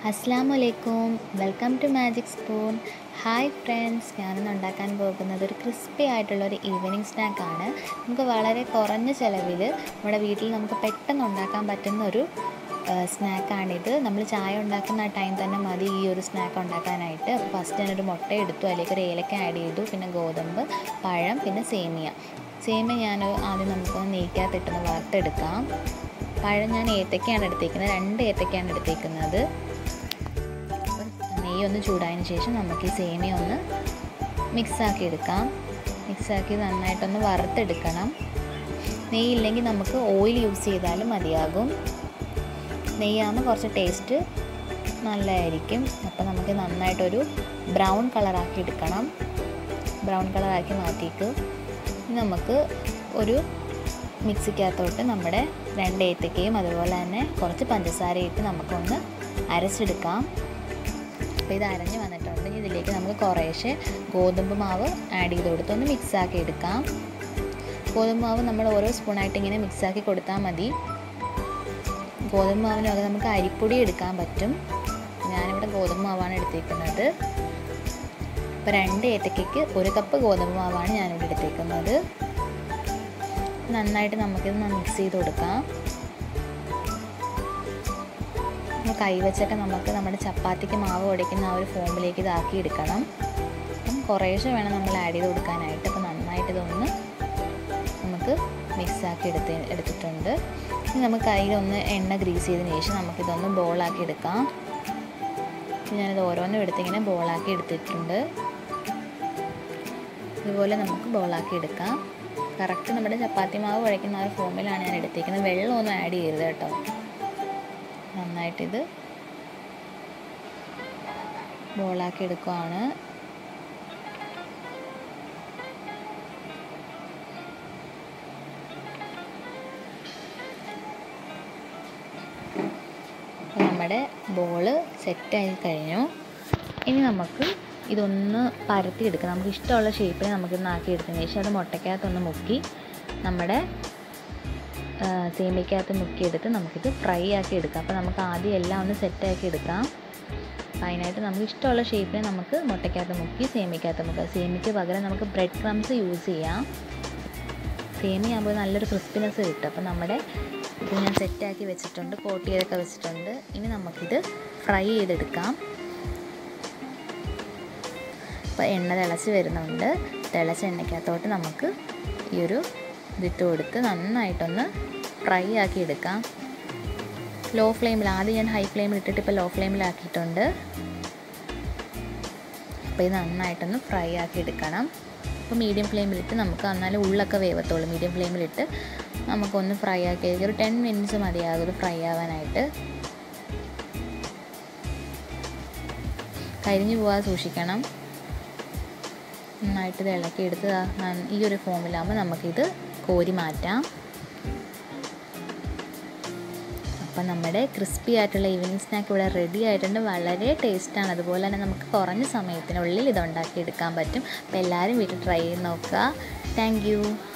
അസ്സാം വലൈക്കും welcome to magic spoon hi friends ഞാനിന്ന് ഉണ്ടാക്കാൻ പോകുന്നത് ഒരു ക്രിസ്പി ആയിട്ടുള്ള ഒരു ഈവനിങ് സ്നാക്കാണ് നമുക്ക് വളരെ കുറഞ്ഞ ചിലവിൽ നമ്മുടെ വീട്ടിൽ നമുക്ക് പെട്ടെന്ന് ഉണ്ടാക്കാൻ പറ്റുന്ന ഒരു സ്നാക്കാണിത് നമ്മൾ ചായ ഉണ്ടാക്കുന്ന ആ ടൈം തന്നെ മതി ഈ ഒരു സ്നാക്ക് ഉണ്ടാക്കാനായിട്ട് അപ്പോൾ ഫസ്റ്റ് ഞാനൊരു മുട്ട എടുത്തു അതിലേക്ക് ഒരു ഏലക്ക ആഡ് ചെയ്തു പിന്നെ ഗോതമ്പ് പഴം പിന്നെ സേമിയ സേമിയ ഞാൻ ആദ്യം നമുക്ക് നെയ്ക്കകത്തിട്ടൊന്ന് വറുത്തെടുക്കാം പഴം ഞാൻ ഏത്തക്കയാണ് എടുത്തേക്കുന്നത് രണ്ട് ഏത്തക്കയാണ് എടുത്തേക്കുന്നത് നെയ്യ് ഒന്ന് ചൂടായതിന് ശേഷം നമുക്ക് ഈ സേമിയ ഒന്ന് മിക്സാക്കി എടുക്കാം മിക്സാക്കി നന്നായിട്ടൊന്ന് വറുത്തെടുക്കണം നെയ്യില്ലെങ്കിൽ നമുക്ക് ഓയിൽ യൂസ് ചെയ്താലും മതിയാകും നെയ്യാകുമ്പോൾ കുറച്ച് ടേസ്റ്റ് നല്ലതായിരിക്കും അപ്പോൾ നമുക്ക് നന്നായിട്ടൊരു ബ്രൗൺ കളറാക്കി എടുക്കണം ബ്രൗൺ കളറാക്കി മാറ്റിയിട്ട് നമുക്ക് ഒരു മിക്സിക്കകത്തോട്ട് നമ്മുടെ രണ്ട് ഏത്തക്കയും അതുപോലെ തന്നെ കുറച്ച് പഞ്ചസാര ഇട്ട് നമുക്കൊന്ന് അരച്ചെടുക്കാം അപ്പോൾ ഇത് അരഞ്ഞ് വന്നിട്ടുണ്ട് ഇനി ഇതിലേക്ക് നമുക്ക് കുറേശ്ശെ ഗോതമ്പ് മാവ് ആഡ് ചെയ്ത് കൊടുത്ത് ഒന്ന് മിക്സാക്കി എടുക്കാം ഗോതമ്പ് മാവ് നമ്മൾ ഓരോ സ്പൂണായിട്ട് ഇങ്ങനെ മിക്സാക്കി കൊടുത്താൽ മതി ഗോതമ്പ് മാവിന് വകെ നമുക്ക് അരിപ്പൊടി എടുക്കാൻ പറ്റും ഞാനിവിടെ ഗോതമ്പ് മാവാണ് എടുത്തേക്കുന്നത് ഇപ്പോൾ രണ്ട് ഏത്തക്കയ്ക്ക് ഒരു കപ്പ് ഗോതമ്പ് മാവാണ് ഞാനിവിടെ എടുത്തേക്കുന്നത് നന്നായിട്ട് നമുക്കിത് മിക്സ് ചെയ്ത് കൊടുക്കാം കൈവച്ചൊക്കെ നമുക്ക് നമ്മുടെ ചപ്പാത്തിക്ക് മാവ് ഉടയ്ക്കുന്ന ആ ഒരു ഫോമിലേക്ക് ഇതാക്കി എടുക്കണം അപ്പം കുറേശ്ശെ വേണം നമ്മൾ ആഡ് ചെയ്ത് കൊടുക്കാനായിട്ട് അപ്പോൾ നന്നായിട്ട് ഇതൊന്ന് നമുക്ക് മിക്സാക്കി എടുത്ത് എടുത്തിട്ടുണ്ട് ഇനി നമുക്ക് കയ്യിലൊന്ന് എണ്ണ ഗ്രീസ് ചെയ്തതിന് ശേഷം നമുക്കിതൊന്ന് ബോളാക്കി എടുക്കാം ഞാനിത് ഓരോന്നും എടുത്തിങ്ങനെ ബോളാക്കി എടുത്തിട്ടുണ്ട് ഇതുപോലെ നമുക്ക് ബോളാക്കി എടുക്കാം കറക്റ്റ് നമ്മുടെ ചപ്പാത്തി മാവ് കുഴയ്ക്കുന്ന ആ ഒരു ഫോമിലാണ് ഞാൻ എടുത്തേക്കുന്നത് വെള്ളമൊന്നും ആഡ് ചെയ്യരുത് കേട്ടോ നന്നായിട്ടിത് ബോളാക്കി എടുക്കുവാണ് നമ്മുടെ ബോള് സെറ്റായി കഴിഞ്ഞു ഇനി നമുക്ക് ഇതൊന്ന് പരത്തിയെടുക്കാം നമുക്ക് ഇഷ്ടമുള്ള ഷേപ്പിൽ നമുക്കിതൊന്ന് ആക്കിയെടുത്തതിന് ശേഷം അത് മുട്ടയ്ക്കകത്തൊന്ന് മുക്കി നമ്മുടെ സേമിക്കകത്ത് മുക്കിയെടുത്ത് നമുക്കിത് ഫ്രൈ ആക്കി എടുക്കാം അപ്പോൾ നമുക്ക് ആദ്യം എല്ലാം ഒന്ന് സെറ്റാക്കി എടുക്കാം അപ്പോൾ അതിനായിട്ട് നമുക്ക് ഇഷ്ടമുള്ള ഷേപ്പിൽ നമുക്ക് മുട്ടയ്ക്കകത്ത് മുക്കി സേമിക്കകത്ത് മുക്കുക സേമിക്ക് പകരം നമുക്ക് ബ്രെഡ് ക്രംസ് യൂസ് ചെയ്യാം സേമി ആകുമ്പോൾ നല്ലൊരു ക്രിസ്പിനെസ് കിട്ടും അപ്പോൾ നമ്മുടെ ഇത് ഞാൻ സെറ്റാക്കി വെച്ചിട്ടുണ്ട് കോട്ട് ചെയ്തൊക്കെ വെച്ചിട്ടുണ്ട് ഇനി നമുക്കിത് ഫ്രൈ ചെയ്തെടുക്കാം അപ്പോൾ എണ്ണ തിളച്ച് വരുന്നുണ്ട് തിളച്ച എണ്ണയ്ക്കകത്തോട്ട് നമുക്ക് ഈ ഒരു ഇതിട്ട് കൊടുത്ത് നന്നായിട്ടൊന്ന് ഫ്രൈ ആക്കി എടുക്കാം ലോ ഫ്ലെയിമിൽ ആദ്യം ഞാൻ ഹൈ ഫ്ലെയിമിൽ ഇട്ടിട്ട് ഇപ്പോൾ ലോ ഫ്ലെയിമിലാക്കിയിട്ടുണ്ട് അപ്പോൾ ഇത് നന്നായിട്ടൊന്ന് ഫ്രൈ ആക്കി എടുക്കണം അപ്പോൾ മീഡിയം ഫ്ലെയിമിലിട്ട് നമുക്ക് എന്നാലും ഉള്ളൊക്കെ വേവത്തുള്ളൂ മീഡിയം ഫ്ലെയിമിലിട്ട് നമുക്കൊന്ന് ഫ്രൈ ആക്കി ഒരു ടെൻ മിനിറ്റ്സ് മതിയാകും ഇത് ഫ്രൈ ആവാനായിട്ട് കരിഞ്ഞു പോകാതെ സൂക്ഷിക്കണം നന്നായിട്ട് ഇത് ഇളക്കിയെടുത്ത് ഈ ഒരു ഫോമിലാകുമ്പോൾ നമുക്കിത് കോരി മാറ്റാം അപ്പം നമ്മുടെ ക്രിസ്പി ആയിട്ടുള്ള ഈവനിങ് സ്നാക്ക് ഇവിടെ റെഡി ആയിട്ടുണ്ട് വളരെ ടേസ്റ്റാണ് അതുപോലെ തന്നെ നമുക്ക് കുറഞ്ഞ സമയത്തിനുള്ളിൽ ഇത് ഉണ്ടാക്കിയെടുക്കാൻ പറ്റും അപ്പോൾ എല്ലാവരും വീട്ടിൽ ട്രൈ ചെയ്ത് നോക്കുക താങ്ക്